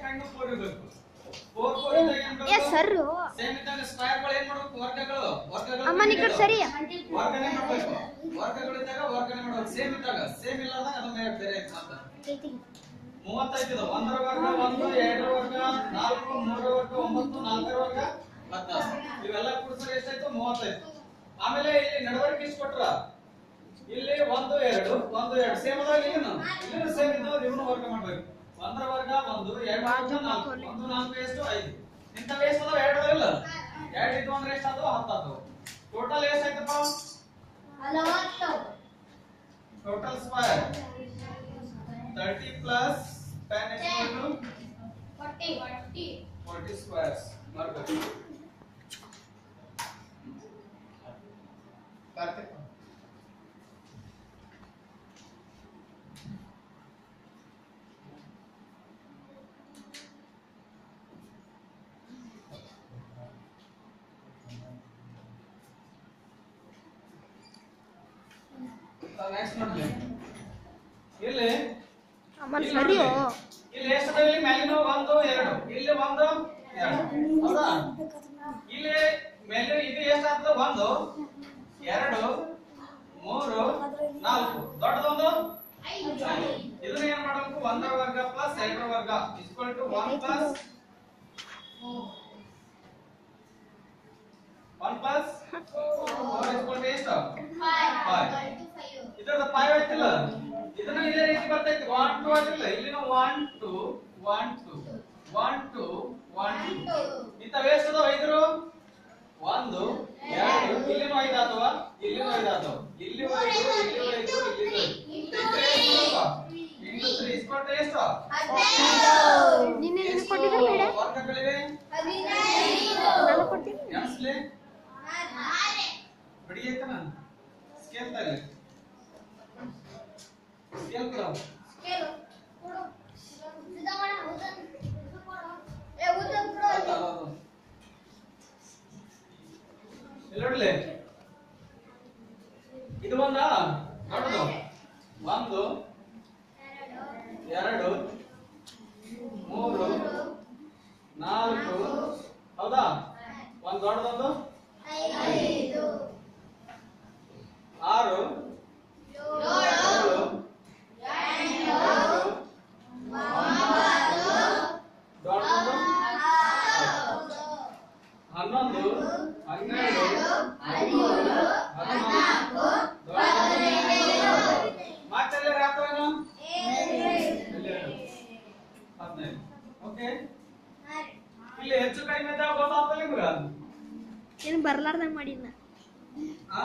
ಕಣ್ಣು ಫೋರ್ ಇರಬೇಕು four four ಇದ್ದಾಗ ಏನ್ ಏ ಸರ್ ಸೇಮ್ ಇದ್ದಾಗ ಸ್ಕ್ವೇರ್ಗಳು ಏನ್ ಮಾಡ್ಬೇಕು ವರ್ಗಗಳು ವರ್ಗಗಳು ಅಮ್ಮನ ಈ ಕಡೆ ಸರಿ ವರ್ಗನೆ ಮಾಡ್ಬೇಕು ವರ್ಗಗಳು ಇದ್ದಾಗ ವರ್ಗನೆ ಮಾಡ್ಬೇಕು ಸೇಮ್ ಇದ್ದಾಗ ಸೇಮ್ ಇಲ್ಲದಾಗ ಅದು ಬೇರೆ ಬೇರೆ ಅಂತ ಮೂವತ್ತೈದು ಇದು ಒಂದರ ವರ್ಗ ಒಂದು ಎರಡರ ವರ್ಗ ನಾಲ್ಕು ಮೂರರ ವರ್ಗ ಒಂಬತ್ತು ನಾಲ್ಕರ ವರ್ಗ ಹದಿನಾರು ಇವೆಲ್ಲ ಕೂಡಿಸಿದ್ರೆ ಎಷ್ಟಾಯ್ತು ಮೂವತ್ತೈದು ಆಮೇಲೆ ಇಲ್ಲಿ ನಡವಳಿಕೆ ಎಷ್ಟು ಕೊಟ್ರ ಇಲ್ಲಿ ಒಂದು ಎರಡು ಒಂದು ಎರಡು ಸೇಮ್ ಅದಾವ ಇಲ್ಲಿನು ಇಲ್ಲಿನು ಸೇಮ್ ಇದ್ದಾವ ಇವನು ವರ್ಗ ಮಾಡ್ಬೇಕು ಒಂದರ ವರ್ಗ ಒಂದು ಎರಡು ವರ್ಗ ನಾಲ್ಕು ಒಂದು ನಾಲ್ಕು ಎಷ್ಟು ಐದು ಇಂಥವು ಎಷ್ಟು ಅದಾವ ಎರಡು ಅದಾವ ಇಲ್ಲ ಎರಡು ಇದ್ವು ಅಂದ್ರೆ ಎಷ್ಟು ಆದವು ಹತ್ತು ಆದವು ಟೋಟಲ್ ಎಷ್ಟಾಯ್ತಪ್ಪ total square 30 plus 10 is equal to 40 squares. Mark it. Karthik next ನೋಡಿ ಇಲ್ಲಿ ಅಮ್ಮನ ಇಲ್ಲಿ ಸರಿಯೋ ನೋಡಿ. ಇಲ್ಲಿ ಎಷ್ಟು ಇಲ್ಲಿ ಮೇಲಿನ ಒಂದು ಎರಡು ಇಲ್ಲಿ ಒಂದು ಎರಡು ಹೌದಾ ಇಲ್ಲಿ ಮೇಲೆ ಇದು ಎಷ್ಟಾಗ್ತದೆ ಒಂದು ಎರಡು ಮೂರು ನಾಲ್ಕು ದೊಡ್ಡದೊಂದು ಇದನ್ನ ಏನ್ ಮಾಡಬೇಕು ಒಂದರ ವರ್ಗ ಪ್ಲಸ್ ಎರಡರ ವರ್ಗ is equal to one plus one plus four is equal to ಎಷ್ಟು ಇದ್ರದ ಫೈವ್ ಆಯ್ತಿಲ್ಲ ಇದನ್ನ ಇದೇ ರೀತಿ ಬರ್ತೈತಿ ಒನ್ ಟು ಆಗಿಲ್ಲ ಇಲ್ಲಿನ one two one two one two one two ಇಂತ ವೇಸ್ಟ್ ಅದಾವ ಐದರು ಒಂದು ಎರಡು ಇಲ್ಲಿನೂ ಐದು ಆತವ ಇಲ್ಲಿನೂ ಐದು ಆತವ ಇಲ್ಲಿ ಐದು ಇಲ್ಲಿ ಐದು ಇಲ್ಲಿ ಇಂಟು ತ್ರೀ ಇಸ್ಕೊಟ್ಟು ಎಷ್ಟು ನಿನ್ನೆ ನಿನ್ನೆ ಕೊಟ್ಟಿದ್ರೆ ಬೇಡ ವರ್ಗಗಳಿವೆ ನಾನು ಕೊಡ್ತೀನಿ ಎಣಿಸ್ಲಿ ಬಿಡಿ ಐತನ ಸ್ಕೇಲ್ ತಗಲಿ ಸ್ಕೇಲ್ ಕೊಡು ಆಯ್ತಾ, ಅದು. ಇಲ್ಲಿ ನೋಡ್ಲಿ ಇದು ಒಂದ ದೊಡ್ಡದು ಒಂದು ಎರಡು ಮೂರು ನಾಲ್ಕು ಹೌದಾ ಒಂದ್ ದೊಡ್ಡದೊಂದು ಆರು ಏಳು ಎಂಟು, ದೊಡ್ಡದೊಂದು ಹನ್ನೊಂದು ಹನ್ನೆರಡು ಹದಿಮೂರು ಹದಿನಾಲ್ಕು ಮಾತೆಲ್ಲ ಹಾಕೋಣ ಹದಿನೈದು ಓಕೆ ಇಲ್ಲಿ ಹೆಚ್ಚು ಕಡಿಮೆ ಇದ್ದಾಗ ಗೊತ್ತಾಗ್ತಲ್ಲ ನಿಮ್ಗ ಏನು ಬರ್ಲಾರ್ದಂಗ ಮಾಡಿನ ಆ?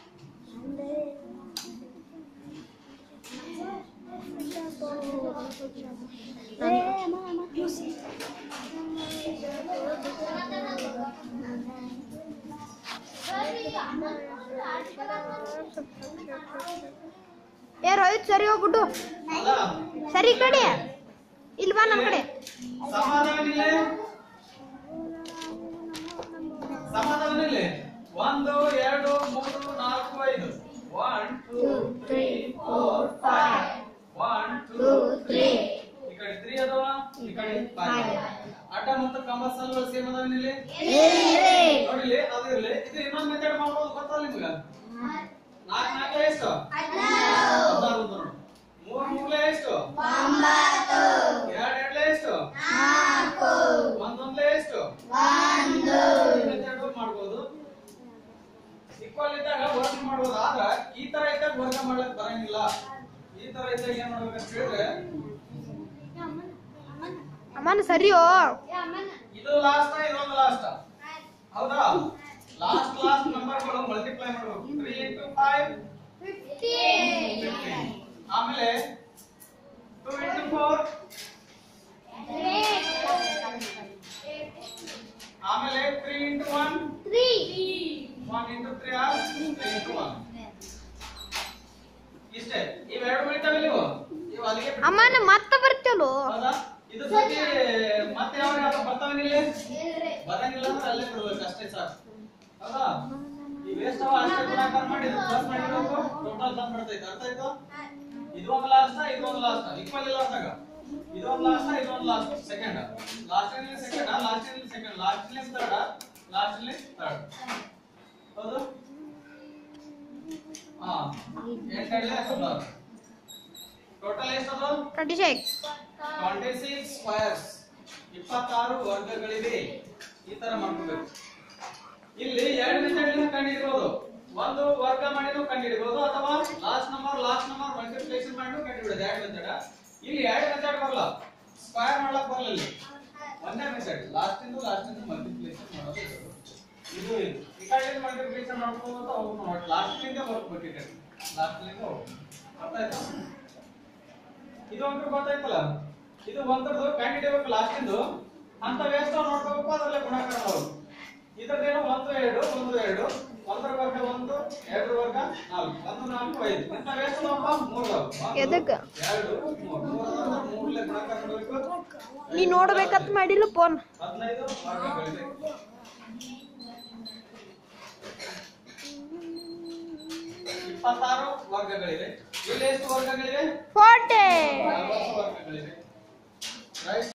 ಏ ರೋಹಿತ್ ಸರಿ ಹೋಗ್ಬಿಟ್ಟು ಅಲ್ಲ ಸರಿ ಈ ಕಡೆ ಇಲ್ಲಿ ಬಾ ನಮ್ಮ ಕಡೆ ಸಮಾಧಾನ ಇಲ್ಲಿ ಸಮಾಧಾನ ಇಲ್ಲಿ ಒಂದು ಎರಡು ಮೂರು ನಾಲ್ಕು ಐದು one two three four five one two three ಈ ಕಡೆ ತ್ರೀ ಅದಾವ ಈ ಕಡೆ ಫೈವ್ ಅಡ್ಡ ಮತ್ತು ಕಂಬ ಸಾಲುಗಳು ಸೇಮ್ ಅದಾವ ಇಲ್ಲಿ ನೋಡಿಲಿ ಅದು ಇರ್ಲಿ ಇದು ಇನ್ನೊಂದು ಮೆಥಡ್ ಮಾಡ್ಬೋದು ಗೊತ್ತಲ್ಲ ನಿಮ್ಗ ನಾಲ್ಕು ನಾಲ್ಕು ಎಷ್ಟು ಹದಿನಾರು ಅಂತ ನೋಡು ಮೂರ್ ಮೂರ್ಲೆ ಎಷ್ಟು ಎರಡ್ ಎರಡ್ಲೆ ಎಷ್ಟು ಒಂದೊಂದ್ಲೆ ಎಷ್ಟು ಮೆಥಡ್ ಮಾಡ್ಬೋದು ಈಕ್ವಲ್ ಇದ್ದಾಗ ವರ್ಗ ಮಾಡ್ಬೋದು ಆದ್ರ ಈ ತರ ಇದ್ದಾಗ ವರ್ಗ ಮಾಡ್ಲಕ್ ಬರಂಗಿಲ್ಲ ಈ ತರ ಇದ್ದಾಗ ಏನ್ ಮಾಡ್ಬೇಕಂತ ಹೇಳಿದ್ರೆ ಅಮ್ಮನ ಸರಿಯೋ ಇದು ಲಾಸ್ಟ್ ಇದೊಂದು ಲಾಸ್ಟ್ ಹೌದಾ ಲಾಸ್ಟ್ ಲಾಸ್ಟ್ ನಂಬರ್ಗಳು ಮಲ್ಟಿಪ್ಲೈ ಮಾಡ್ಬೇಕು ತ್ರೀ ಇಂಟು ಫೈವ್ ಆಮೇಲೆ ಟೂ ಇಂಟು ಫೋರ್ ಆಮೇಲೆ three into one one into three or three into one ಇಷ್ಟೇ ಇವೆರಡು ಉಳಿತಾವೆ ನೀವು ಇವು ಅಲ್ಲಿಗೆ ಬಿಟ್ಟು- ಅಮ್ಮನ ಮತ್ತೆ ಬರ್ತೇವಲ್ಲ ಹೌದಾ ಇದು ಸತಿ ಮತ್ತೆ ಯಾವ ಯಾವ ಬರ್ತಾವೆ ಇಲ್ಲಿ ಬರಂಗಿಲ್ಲ ಅಂದ್ರೆ ಅಲ್ಲೇ ಬಿಡ್ಬೇಕು ಅಷ್ಟೇ ಸಾಕು ಹೌದಾ ಈ ವೇಸ್ಟ್ ಅವ ಅಷ್ಟೇ ಗುಣಾಕಾರ ಮಾಡಿ ಪ್ಲಸ್ ಮಾಡಿರ್ಬೇಕು ಟೋಟಲ್ ತಂದ್ ಬಿಡ್ತೈತೆ ಅರ್ಥ ಆಯ್ತು ಇದು ಒಂದು ಲಾಸ್ಟ್ ಇದು ಒಂದು ಲಾಸ್ಟ್ ಈಕ್ವಲ್ ಇಲ್ಲ ಅಂದಾಗ ಇದು ಇದೊಂದು ಲಾಸ್ಟ್ ಇದೊಂದು ಲಾಸ್ಟ್ ಸೆಕೆಂಡ್ ಲಾಸ್ಟ್ ಅಲ್ಲಿ ಸೆಕೆಂಡ್ ಲಾಸ್ಟ್ ಅಲ್ಲಿ ಸೆಕೆಂಡ್ ಲಾಸ್ಟ್ ಅಲ್ಲಿ ಥರ್ಡ್ ಲಾಸ್ಟ್ ಅಲ್ಲಿ ಥರ್ಡ್ ಹೌದು ಹಾ ಎಂಟಲ್ಲಿ ಹದಿನಾರು ಟೋಟಲ್ ಎಷ್ಟದು twenty six twenty six squares ಇಪ್ಪತ್ತಾರು ವರ್ಗಗಳಿವೆ ಈ ತರ ಮಾಡ್ಕೋಬೇಕು ಇಲ್ಲಿ ಎರಡು ಮೆಥಡ್ ಕಂಡುಹಿಡಿಬಹುದು ಒಂದು ವರ್ಗ ಮಾಡಿನೂ ಕಂಡುಹಿಡಿಬಹುದು ಅಥವಾ last number last number multiplication ಮಾಡಿನೂ ಕಂಡುಹಿಡಿಯೋದು ಎರಡು ಮೆಥಡ್ ಇಲ್ಲಿ ಎರಡು ಮೆಥಡ್ ಬರಲ್ಲ ಸ್ಕ್ವಯರ್ ಮಾಡ್ಲಕ್ ಬರಲ್ಲ ಇಲ್ಲಿ ಒಂದೇ ಮೆಥಡ್ ಲಾಸ್ಟ್ ಇಂದ ಲಾಸ್ಟ್ ಇಂದ ಮಲ್ಟಿಪ್ಲಿಕೇಶನ್ ಮಾಡೋದು ಇದು. ಇದು ಇದು ಈ ಕಡೆ ಮಲ್ಟಿಪ್ಲಿಕೇಶನ್ ಮಾಡ್ಕೊಂಡು ಅಂತ ಹೋಗ್ಬೇಕು ಲಾಸ್ಟ್ ಇಂದ ಬರ್ಬೇಕು ಈ ಕಡೆ ಲಾಸ್ಟ್ ಇಂದ ಹೋಗ್ಬೇಕು ಅರ್ಥ ಆಯ್ತಾ ಇದು ಅಂಕರ್ ಗೊತ್ತಾಯ್ತಲ್ಲ ಇದು ಒಂದರದು ಕಂಡಿಡಿಬೇಕು ಲಾಸ್ಟ್ ಇಂದು ಅಂತ ವೇಸ್ಟ್ ನೋಡ್ಕೋಬೇಕು ಅದರಲ್ಲೇ ಗುಣಾಕಾರ ಮಾಡೋದು ಇದ್ರದ್ದೇನು ಒಂದು ಎರಡು ಒಂದು ಎರಡು ಒಂದರ ವರ್ಗ ಒಂದು ಎರಡರ ವರ್ಗ ನಾಲ್ಕು ಒಂದು ನಾಲ್ಕು ಐದು ಇಂಥ ವೇಸ್ಟ್ ನೋಡಪ್ಪ ಮೂರು ಅದಾವು. ಒಂದು, ಎದಕ್ಕ? ಎರಡು ಮೂರು ಮೂರನ್ನ ಮೂರಲ್ಲೇ ಗುಣಾಕಾರ ಮಾಡಬೇಕು ನೀ ನೋಡ್ಬೇಕಂತ ಮಾಡಿಲ್ಲ ಫೋನ್ ಹದಿನೈದು ವರ್ಗಗಳಿವೆ ಇಪ್ಪತ್ತಾರು ವರ್ಗಗಳಿವೆ ಇಲ್ಲಿ ಎಷ್ಟು ವರ್ಗಗಳಿವೆ ಫೋರ್ಟಿ ನಲವತ್ತು ವರ್ಗಗಳಿವೆ ರೈಟ್